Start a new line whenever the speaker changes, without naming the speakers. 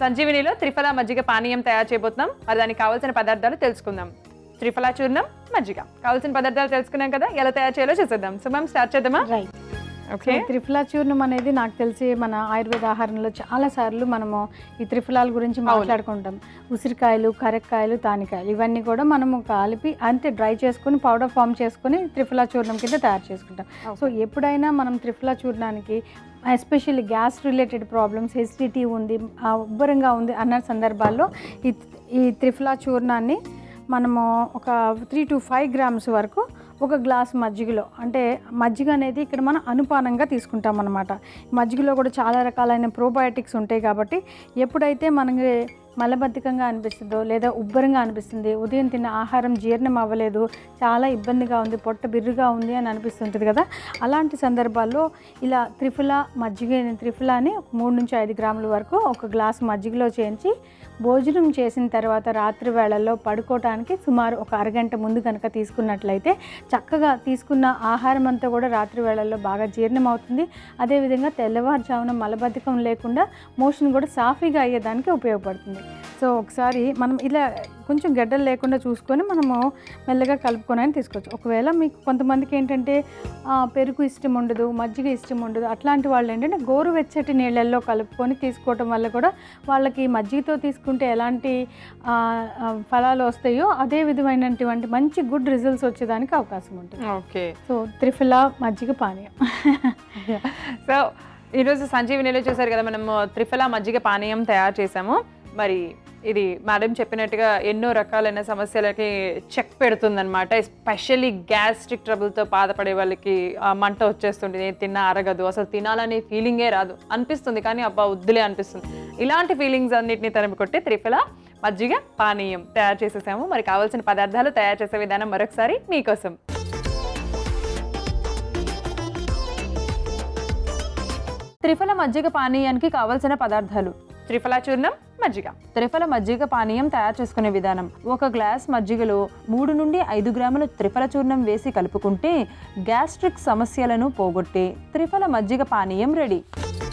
సంజీవినిలో త్రిఫల మజ్జిగ పానీయం తయారు చేయబోతున్నాం మరి దానికి కావాల్సిన పదార్థాలు తెలుసుకుందాం త్రిఫల చూర్ణం మజ్జిగ కావాల్సిన పదార్థాలు తెలుసుకున్నాం కదా ఎలా తయారు చేయాలో చూసేద్దాం సో మనం స్టార్ట్ చేద్దామా
రైట్
ఓకే
త్రిఫలా చూర్ణం అనేది నాకు తెలిసి మన ఆయుర్వేద ఆహారంలో చాలా సార్లు మనము ఈ త్రిఫలాల గురించి మాట్లాడుకుంటాం ఉసిరికాయలు కరెక్కాయలు తానికాయలు ఇవన్నీ కూడా మనము కలిపి అంతే డ్రై చేసుకొని పౌడర్ ఫామ్ చేసుకొని త్రిఫలా చూర్ణం కింద తయారు చేసుకుంటాం సో ఎప్పుడైనా మనం త్రిఫలా చూర్ణానికి especially gas related problems acidity ఉంది ఆ ఉబ్బరంగా ఉంది అన్న సందర్భాల్లో ఈ ఈ త్రిఫలా చూర్ణాన్ని మనము ఒక త్రీ టు ఫైవ్ గ్రామ్స్ వరకు ఒక గ్లాస్ మజ్జిగలో అంటే మజ్జిగ అనేది ఇక్కడ మనం అనుపానంగా తీసుకుంటాం అనమాట మజ్జిగలో కూడా చాలా రకాలైన ప్రోబయోటిక్స్ ఉంటాయి కాబట్టి ఎప్పుడైతే మనకి మలబద్ధకంగా అనిపిస్తుందో లేదా ఉబ్బరంగా అనిపిస్తుంది ఉదయం తిన్న ఆహారం జీర్ణం అవ్వలేదు చాలా ఇబ్బందిగా ఉంది పొట్ట బిర్రుగా ఉంది అని అనిపిస్తుంటుంది కదా అలాంటి సందర్భాల్లో ఇలా త్రిఫల మజ్జిగ త్రిఫలాని మూడు నుంచి ఐదు గ్రాముల వరకు ఒక గ్లాస్ మజ్జిగలో చేయించి భోజనం చేసిన తర్వాత రాత్రి వేళల్లో పడుకోవటానికి సుమారు ఒక అరగంట ముందు కనుక తీసుకున్నట్లయితే చక్కగా తీసుకున్న ఆహారం అంతా కూడా రాత్రి వేళల్లో బాగా జీర్ణం అవుతుంది అదేవిధంగా తెల్లవారుజామున మలబద్ధకం లేకుండా మోషన్ కూడా సాఫీగా అయ్యేదానికి ఉపయోగపడుతుంది సో ఒకసారి మనం ఇలా కొంచెం గడ్డలు లేకుండా చూసుకొని మనము మెల్లగా కలుపుకొని అని తీసుకోవచ్చు ఒకవేళ మీకు కొంతమందికి ఏంటంటే ఆ, పెరుగు ఇష్టం ఉండదు మజ్జిగ ఇష్టం ఉండదు అట్లాంటి వాళ్ళు ఏంటంటే గోరువెచ్చటి నీళ్ళల్లో కలుపుకొని తీసుకోవటం వల్ల కూడా వాళ్ళకి మజ్జిగతో తీసుకుంటే ఎలాంటి ఆ, ఆ, ఫలాలు వస్తాయో అదే విధమైనటువంటి మంచి గుడ్ రిజల్ట్స్ వచ్చేదానికి అవకాశం ఉంటుంది
ఓకే
సో త్రిఫిలా మజ్జిగ పానీయం
సో ఈరోజు సంజీవినిలో చూసారు కదా మనము త్రిఫల మజ్జిగ పానీయం తయారు చేసాము మరి ఇది మేడం చెప్పినట్టుగా ఎన్నో రకాలైన సమస్యలకి చెక్ పెడుతుందన్నమాట ఎస్పెషల్లీ గ్యాస్ట్రిక్ ట్రబుల్తో బాధపడే వాళ్ళకి ఆ, మంట వచ్చేస్తుంది "ఏం తిన్నా అరగదు అసలు తినాలనే ఫీలింగే రాదు అనిపిస్తుంది కానీ అబ్బా వద్దులే అనిపిస్తుంది ఇలాంటి ఫీలింగ్స్ అన్నిటిని తరిమి కొట్టి త్రిఫల మజ్జిగ పానీయం తయారు చేసేసాము మరి కావాల్సిన పదార్థాలు తయారు చేసే విధానం మరొకసారి మీకోసం త్రిఫల మజ్జిగ పానీయానికి కావలసిన పదార్థాలు త్రిఫల చూర్ణం మజ్జిగ త్రిఫల మజ్జిగ పానీయం తయారు చేసుకునే విధానం ఒక గ్లాస్ మజ్జిగలో మూడు నుండి ఐదు గ్రాముల త్రిఫల చూర్ణం వేసి కలుపుకుంటే గ్యాస్ట్రిక్ సమస్యలను పోగొట్టే త్రిఫల మజ్జిగ పానీయం రెడీ